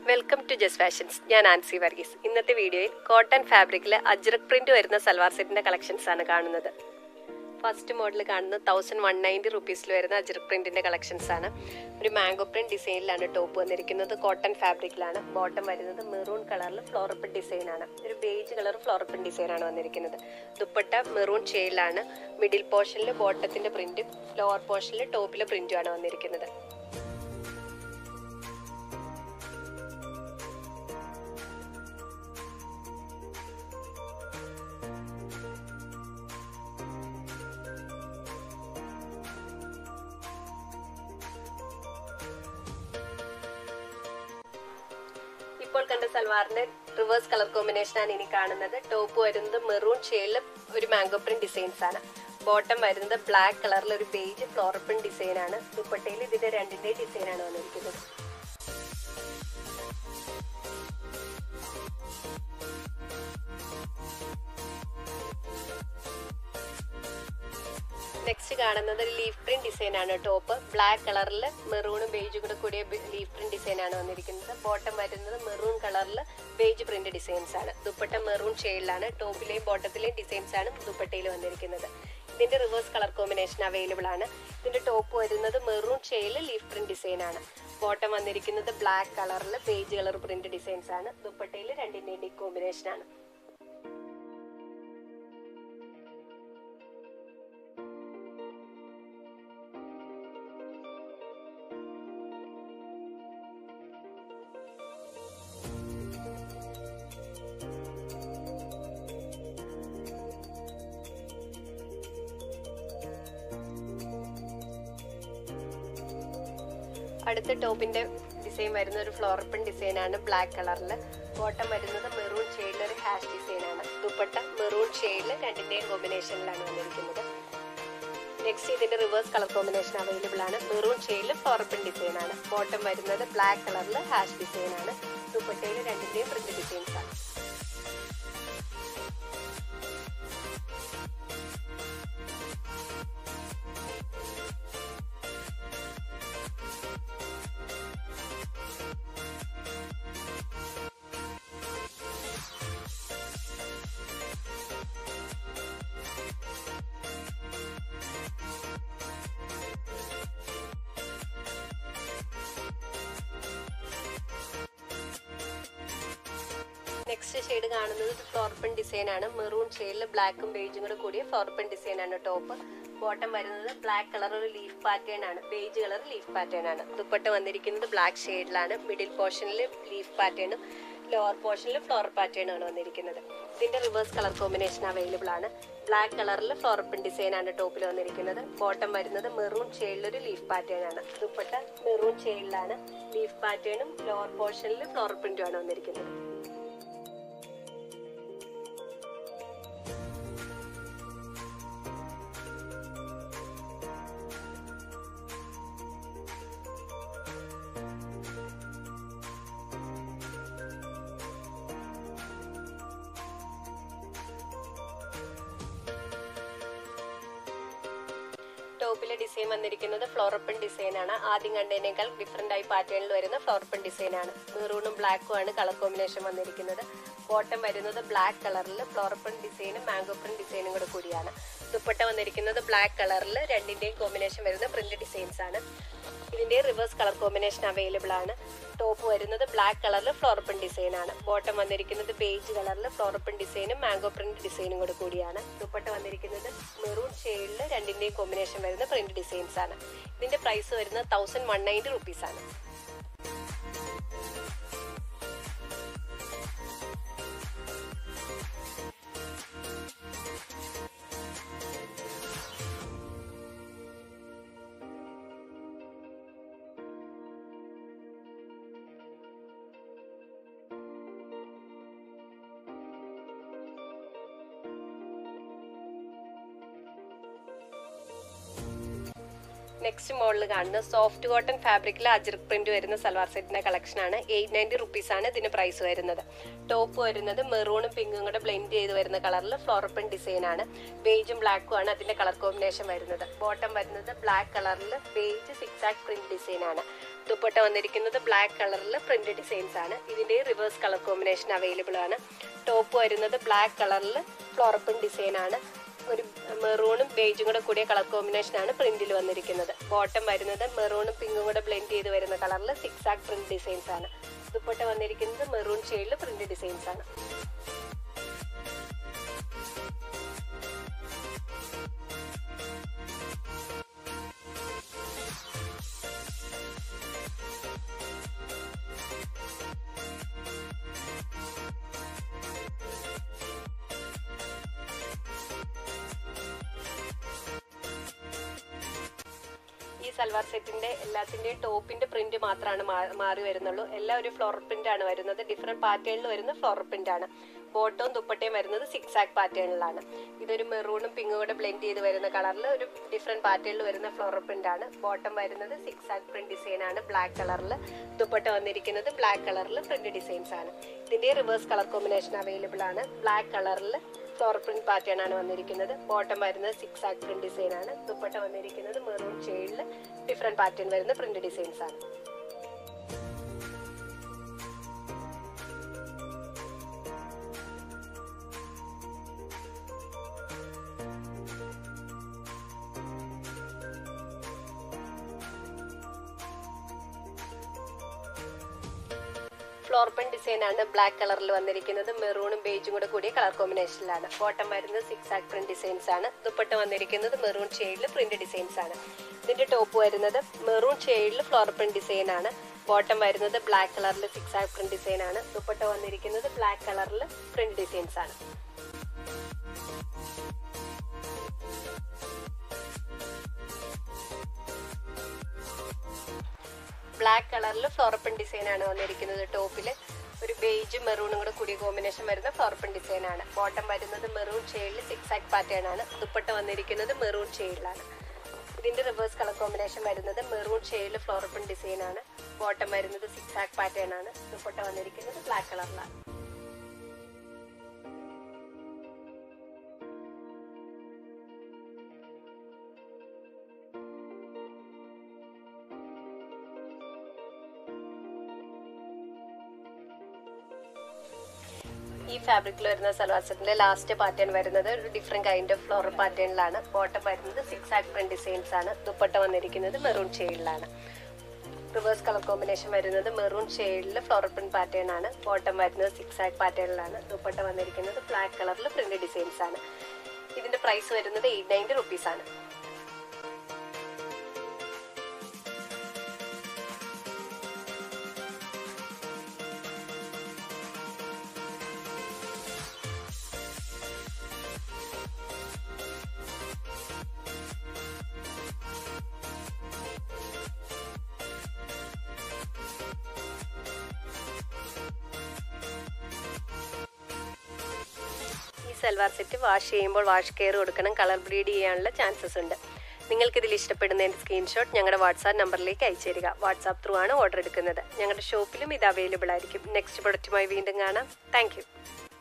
welcome to ജസ് fashions ഞാൻ ആൻസി വർഗീസ് ഇന്നത്തെ വീഡിയോയിൽ കോട്ടൺ ഫാബ്രിക്കിൽ അജ്രക് പ്രിന്റ് വരുന്ന സൽവാർ സെറ്റിന്റെ കളക്ഷൻസ് ആണ് കാണുന്നത് ഫസ്റ്റ് മോഡൽ കാണുന്നത് തൗസൻഡ് വൺ നയൻറ്റി റുപ്പീസിൽ വരുന്ന അജ്രക് പ്രിന്റിന്റെ കളക്ഷൻസ് ആണ് ഒരു മാംഗോ പ്രിന്റ് ഡിസൈനിലാണ് ടോപ്പ് വന്നിരിക്കുന്നത് കോട്ടൺ ഫാബ്രിക്കിലാണ് ബോട്ടം വരുന്നത് മെറൂൺ കളറിൽ ഫ്ലോറപ്പിൾ ഡിസൈൻ ആണ് ഒരു ബേജ് കളർ ഫ്ലോറപ്പിൾ ഡിസൈൻ ആണ് വന്നിരിക്കുന്നത് ദുപ്പട്ട മെറൂൺ ഷെയ്ഡിലാണ് മിഡിൽ പോർഷനിൽ ബോട്ടത്തിന്റെ പ്രിന്റും ലോവർ പോർഷനിൽ ടോപ്പിലെ പ്രിന്റും ആണ് വന്നിരിക്കുന്നത് ഇപ്പോൾ കണ്ട സൽവാറിന്റെ റിവേഴ്സ് കളർ കോമ്പിനേഷൻ ആണ് ഇനി കാണുന്നത് ടോപ്പ് വരുന്നത് മെറൂൺ ഷെയ്ഡിൽ ഒരു മാംഗോ പ്രിന്റ് ഡിസൈൻസ് ആണ് ബോട്ടം വരുന്നത് ബ്ലാക്ക് കളറിൽ ഒരു ബേജ് ഫ്ലോറൽ പ്രിന്റ് ഡിസൈൻ ആണ് ദുപ്പട്ടയിൽ ഇതിന്റെ രണ്ടിന്റെ ഡിസൈൻ ആണ് വന്നിരിക്കുന്നത് നെക്സ്റ്റ് കാണുന്നത് ഒരു ലീഫ് പ്രിന്റ് ഡിസൈൻ ആണ് ടോപ്പ് ബ്ലാക്ക് കളറിൽ മെറൂണും ബേജും കൂടെ കൂടിയ ലീഫ് പ്രിന്റ് ഡിസൈൻ ആണ് വന്നിരിക്കുന്നത് ബോട്ടം വരുന്നത് മെറൂൺ കളറിൽ ബേജ് പ്രിന്റ് ഡിസൈൻസ് ആണ് ദുപ്പട്ട മെറൂൺ ഷെയ്ഡിലാണ് ടോപ്പിലെയും ബോട്ടത്തിലെയും ഡിസൈൻസ് ആണ് ദുപ്പട്ടയിൽ വന്നിരിക്കുന്നത് ഇതിന്റെ റിവേഴ്സ് കളർ കോമ്പിനേഷൻ അവൈലബിൾ ആണ് ഇതിന്റെ ടോപ്പ് വരുന്നത് മെറൂൺ ഷെയ്ഡിൽ ലീഫ് പ്രിന്റ് ഡിസൈൻ ആണ് ബോട്ടം വന്നിരിക്കുന്നത് ബ്ലാക്ക് കളറിൽ ബേജ് കളർ പ്രിന്റ് ഡിസൈൻസ് ആണ് ദുപ്പട്ടയിൽ രണ്ടിന്റെയും കോമ്പിനേഷൻ ആണ് അടുത്ത ടോപ്പിന്റെ ഡിസൈൻ വരുന്ന ഒരു ഫ്ലോറപ്പൺ ഡിസൈൻ ആണ് ബ്ലാക്ക് കളറിൽ ബോട്ടം വരുന്നത് മെറൂൺ ഷെയ്ഡിൽ ഒരു ഹാഷ് ഡിസൈൻ ആണ് ദുപ്പട്ട മെറൂൺ ഷെയ്ഡിൽ രണ്ടിന്റെയും കോമ്പിനേഷനിലാണ് വന്നിരിക്കുന്നത് നെക്സ്റ്റ് ഇതിന്റെ റിവേഴ്സ് കളർ കോമ്പിനേഷൻ അവൈലബിൾ ആണ് മെറൂൺ ഷെയ്ഡിൽ ഫ്ലോറപ്പൺ ഡിസൈൻ ആണ് ബോട്ടം വരുന്നത് ബ്ലാക്ക് കളറിൽ ഹാഷ് ഡിസൈൻ ആണ് ദുപ്പട്ടയിൽ രണ്ടിന്റെയും പ്രിന്റ് ഡിസൈൻസ് ആണ് നെക്സ്റ്റ് ഷെയ്ഡ് കാണുന്നത് ഫ്ലോർപ്പൺ ഡിസൈൻ ആണ് മെറൂൺ ഷെയ്ഡിൽ ബ്ലാക്കും ബേജും കൂടെ കൂടിയ ഫ്ലോർപ്പൺ ഡിസൈൻ ആണ് ടോപ്പ് ബോട്ടം വരുന്നത് ബ്ലാക്ക് കളർ ഒരു ലീഫ് പാറ്റേൺ ആണ് ബേജ് കളർ ലീഫ് പാറ്റേൺ ആണ് ദുപ്പട്ട വന്നിരിക്കുന്നത് ബ്ലാക്ക് ഷെയ്ഡിലാണ് മിഡിൽ പോർഷനിൽ ലീഫ് പാറ്റേണും ലോവർ പോർഷനിൽ ഫ്ലോർ പാറ്റേൺ ആണ് വന്നിരിക്കുന്നത് ഇതിന്റെ റിവേഴ്സ് കളർ കോമ്പിനേഷൻ അവൈലബിൾ ആണ് ബ്ലാക്ക് കളറിൽ ഫ്ലോറപ്പിൻ ഡിസൈൻ ആണ് ടോപ്പിൽ വന്നിരിക്കുന്നത് ബോട്ടം വരുന്നത് മെറൂൺ ഷെയ്ഡിൽ ഒരു ലീഫ് പാറ്റേൺ ആണ് ദുപ്പട്ട മെറൂൺ ഷെയ്ഡിലാണ് ലീഫ് പാറ്റേണും ലോവർ പോർഷനിൽ ഫ്ലോർ പ്രിന്റും ആണ് വന്നിരിക്കുന്നത് ടോപ്പിലെ ഡിസൈൻ വന്നിരിക്കുന്നത് ഫ്ലോറപ്പൺ ഡിസൈൻ ആണ് ആദ്യം കണ്ടതിനേക്കാൾ ഡിഫറെന്റ് ആയി പാറ്റേണിൽ വരുന്ന ഫ്ലോറപ്പൺ ഡിസൈൻ ആണ് മെറൂണും ബ്ലാക്കും ആണ് കളർ കോമ്പിനേഷൻ വന്നിരിക്കുന്നത് ബോട്ടം വരുന്നത് ബ്ലാക്ക് കളറിൽ ഫ്ലോറപ്പൺ ഡിസൈനും മാംഗോ പ്രിന്റ് ഡിസൈനും കൂടെ കൂടിയാണ് ദുപ്പട്ട വന്നിരിക്കുന്നത് ബ്ലാക്ക് കളറിൽ രണ്ടിന്റെയും കോമ്പിനേഷൻ വരുന്ന പ്രിന്റ് ഡിസൈൻസ് ആണ് ഇതിന്റെ റിവേഴ്സ് കളർ കോമ്പിനേഷൻ അവൈലബിൾ ആണ് ടോപ്പ് വരുന്നത് ബ്ലാക്ക് കളറിൽ ഫ്ലോറപ്പൺ ഡിസൈൻ ആണ് ബോട്ടം വന്നിരിക്കുന്നത് ബേജ് കളറിൽ ഫ്ലോറപ്പൺ ഡിസൈനും മാംഗോ പ്രിന്റ് ഡിസൈനും കൂടെ കൂടിയാണ് ദുപ്പട്ട വന്നിരിക്കുന്നത് മെറൂൺ ഷെയ്ഡിൽ രണ്ടിന്റെയും കോമ്പിനേഷൻ വരുന്ന പ്രിന്റ് ഡിസൈൻസ് ആണ് ഇതിന്റെ പ്രൈസ് വരുന്നത് തൗസൻഡ് വൺ നയൻറ്റി റുപ്പീസ് ആണ് നെക്സ്റ്റ് മോഡൽ കാണുന്നത് സോഫ്റ്റ് കോട്ടൺ ഫാബ്രിക്കിൽ അജ്രക് പ്രിന്റ് വരുന്ന സൽവാർ സെറ്റിന്റെ കളക്ഷൻ ആണ് എയ്റ്റ് നയൻറ്റി റുപ്പീസ് ആണ് ഇതിന് പ്രൈസ് വരുന്നത് ടോപ്പ് വരുന്നത് മെറൂണും പിങ്കും കൂടെ ബ്ലെൻഡ് ചെയ്ത് വരുന്ന കളറിൽ ഫ്ലോറൽ പ്രിന്റ് ഡിസൈൻ ആണ് ബേജും ബ്ലാക്കും ആണ് അതിന്റെ കളർ കോമ്പിനേഷൻ വരുന്നത് ബോട്ടം വരുന്നത് ബ്ലാക്ക് കളറിൽ ബേജ് സിക്സ് ആക്ക് പ്രിന്റ് ഡിസൈൻ ആണ് ദുപ്പട്ട വന്നിരിക്കുന്നത് ബ്ലാക്ക് കളറിൽ പ്രിന്റ് ഡിസൈൻസ് ആണ് ഇതിന്റെ റിവേഴ്സ് കളർ കോമ്പിനേഷൻ അവൈലബിൾ ആണ് ടോപ്പ് വരുന്നത് ബ്ലാക്ക് കളറിൽ ഫ്ലോറപ്പിൻ ഡിസൈൻ ആണ് ഒരു മെറൂണും ബേജും കൂടെ കൂടിയ കളർ കോമ്പിനേഷൻ ആണ് പ്രിന്റിൽ വന്നിരിക്കുന്നത് ബോട്ടം വരുന്നത് മെറൂണും പിങ്കും കൂടെ ബ്ലെൻഡ് ചെയ്ത് വരുന്ന കളറിൽ സിക്സ് ആക് പ്രിന്റ് ഡിസൈൻസ് ആണ് ദുപ്പട്ട വന്നിരിക്കുന്നത് മെറൂൺ ഷെയ്ഡിൽ പ്രിന്റ് ഡിസൈൻസ് ആണ് ഈ സൽവാർ സെറ്റിന്റെ എല്ലാത്തിന്റെയും ടോപ്പിന്റെ പ്രിന്റ് മാത്രമാണ് മാ- മാറി വരുന്നുള്ളൂ എല്ലാം ഒരു ഫ്ലോർ പ്രിന്റ് ആണ് വരുന്നത് ഡിഫറെന്റ് പാറ്റേണിൽ വരുന്ന ഫ്ലോർ പ്രിന്റ് ആണ് ബോട്ടവും ദുപ്പട്ടയും വരുന്നത് സിക്സ് ആക്ക് പാറ്റേണിലാണ് ഇതൊരു മെറൂണും പിങ്കും കൂടെ ബ്ലെൻഡ് ചെയ്ത് വരുന്ന കളറിൽ ഒരു ഡിഫറെന്റ് പാറ്റേണിൽ വരുന്ന ഫ്ലോർ പ്രിന്റ് ആണ് ബോട്ടം വരുന്നത് സിക്സ് ആക്ക് പ്രിന്റ് ഡിസൈൻ ആണ് ബ്ലാക്ക് കളറിൽ ദുപ്പട്ട വന്നിരിക്കുന്നത് ബ്ലാക്ക് കളറിൽ പ്രിന്റ് ഡിസൈൻസ് ആണ് ഇതിന്റെ റിവേഴ്സ് കളർ കോമ്പിനേഷൻ അവൈലബിൾ ആണ് ബ്ലാക്ക് കളറിൽ ഫ്ലോർ പ്രിന്റ് പാറ്റേൺ ആണ് വന്നിരിക്കുന്നത് ബോട്ടം വരുന്നത് സിക്സ് ആക്ക് പ്രിന്റ് ഡിസൈൻ ആണ് ദുപ്പട്ട വന്നിരിക്കുന്നത് മെറൂൺ ഷെയ്ഡിൽ ഡിഫറെന്റ് പാറ്റേൺ വരുന്ന പ്രിന്റ് ഡിസൈൻസ് ആണ് ഫ്ലോർ പെൻ ഡിസൈൻ ആണ് ബ്ലാക്ക് കളറിൽ വന്നിരിക്കുന്നത് മെറൂണും ബേജും കൂടെ കൂടിയ കളർ കോമ്പിനേഷനിലാണ് ബോട്ടം വരുന്നത് സിക്സ് ആക് പ്രിന്റ് ഡിസൈൻസ് ആണ് ദുപ്പട്ട വന്നിരിക്കുന്നത് മെറൂൺ ഷെയ്ഡിൽ പ്രിന്റ് ഡിസൈൻസ് ആണ് ഇതിന്റെ ടോപ്പ് വരുന്നത് മെറൂൺ ഷെയ്ഡിൽ ഫ്ലോർ പ്രിന്റ് ഡിസൈൻ ആണ് ബോട്ടം വരുന്നത് ബ്ലാക്ക് കളറിൽ സിക്സ് ആക് പ്രിന്റ് ഡിസൈൻ ആണ് ദുപ്പട്ട വന്നിരിക്കുന്നത് ബ്ലാക്ക് കളറിൽ പ്രിന്റ് ഡിസൈൻസ് ആണ് ബ്ലാക്ക് കളറിൽ ഫ്ലോറപ്പൻ ഡിസൈൻ ആണ് വന്നിരിക്കുന്നത് ടോപ്പിൽ ഒരു ബേജും മെറൂണും കൂടെ കൂടിയ കോമ്പിനേഷൻ വരുന്ന ഫ്ലോറപ്പൻ ഡിസൈൻ ആണ് ബോട്ടം വരുന്നത് മെറൂൺ ഷെയ്ഡിൽ സിക്സ് ആക്ക് പാറ്റേൺ ആണ് ദുപ്പട്ട വന്നിരിക്കുന്നത് മെറൂൺ ഷെയ്ഡിലാണ് ഇതിന്റെ റിവേഴ്സ് കളർ കോമ്പിനേഷൻ വരുന്നത് മെറൂൺ ഷെയ്ഡിൽ ഫ്ലോറപ്പൻ ഡിസൈൻ ആണ് ബോട്ടം വരുന്നത് സിക്സ് ആക്ക് പാറ്റേൺ ആണ് ദുപ്പട്ട വന്നിരിക്കുന്നത് ബ്ലാക്ക് കളറിലാണ് ഈ ഫാബ്രിക്കിൽ വരുന്ന സൽവാർ സെറ്റിന്റെ ലാസ്റ്റ് പാറ്റേൺ വരുന്നത് ഒരു ഡിഫറെന്റ് കൈൻഡ് ഓഫ് ഫ്ലോറൽ പാറ്റേണിലാണ് ബോട്ടം വരുന്നത് സിക്സ് ആക് പ്രിന്റ് ഡിസൈൻസ് ആണ് ദുപ്പട്ട വന്നിരിക്കുന്നത് മെറൂൺ ഷെയ്ഡിലാണ് റിവേഴ്സ് കളർ കോമ്പിനേഷൻ വരുന്നത് മെറൂൺ ഷെയ്ഡിൽ ഫ്ലോറൽ പ്രിന്റ് പാറ്റേൺ ആണ് ബോട്ടം വരുന്നത് സിക്സ് ആക് പാറ്റേണിലാണ് ദുപ്പട്ട വന്നിരിക്കുന്നത് ബ്ലാക്ക് കളറിൽ പ്രിന്റ് ഡിസൈൻസ് ആണ് ഇതിന്റെ പ്രൈസ് വരുന്നത് എയ്റ്റ് നയൻറ്റി റുപ്പീസ് ആണ് ഈ സൽവാർ സെറ്റ് വാഷ് ചെയ്യുമ്പോൾ വാഷ് കെയർ കൊടുക്കണം കളർ ബ്ലീഡ് ചെയ്യാനുള്ള ചാൻസസ് ഉണ്ട് നിങ്ങൾക്ക് ഇതിൽ ഇഷ്ടപ്പെടുന്നതിന്റെ സ്ക്രീൻഷോട്ട് ഞങ്ങളുടെ വാട്സാപ്പ് നമ്പറിലേക്ക് അയച്ചു തരിക വാട്സാപ്പ് ത്രൂ ആണ് ഓർഡർ എടുക്കുന്നത് ഞങ്ങളുടെ ഷോപ്പിലും ഇത് അവൈലബിൾ ആയിരിക്കും നെക്സ്റ്റ് പ്രൊഡക്റ്റുമായി വീണ്ടും കാണാം താങ്ക്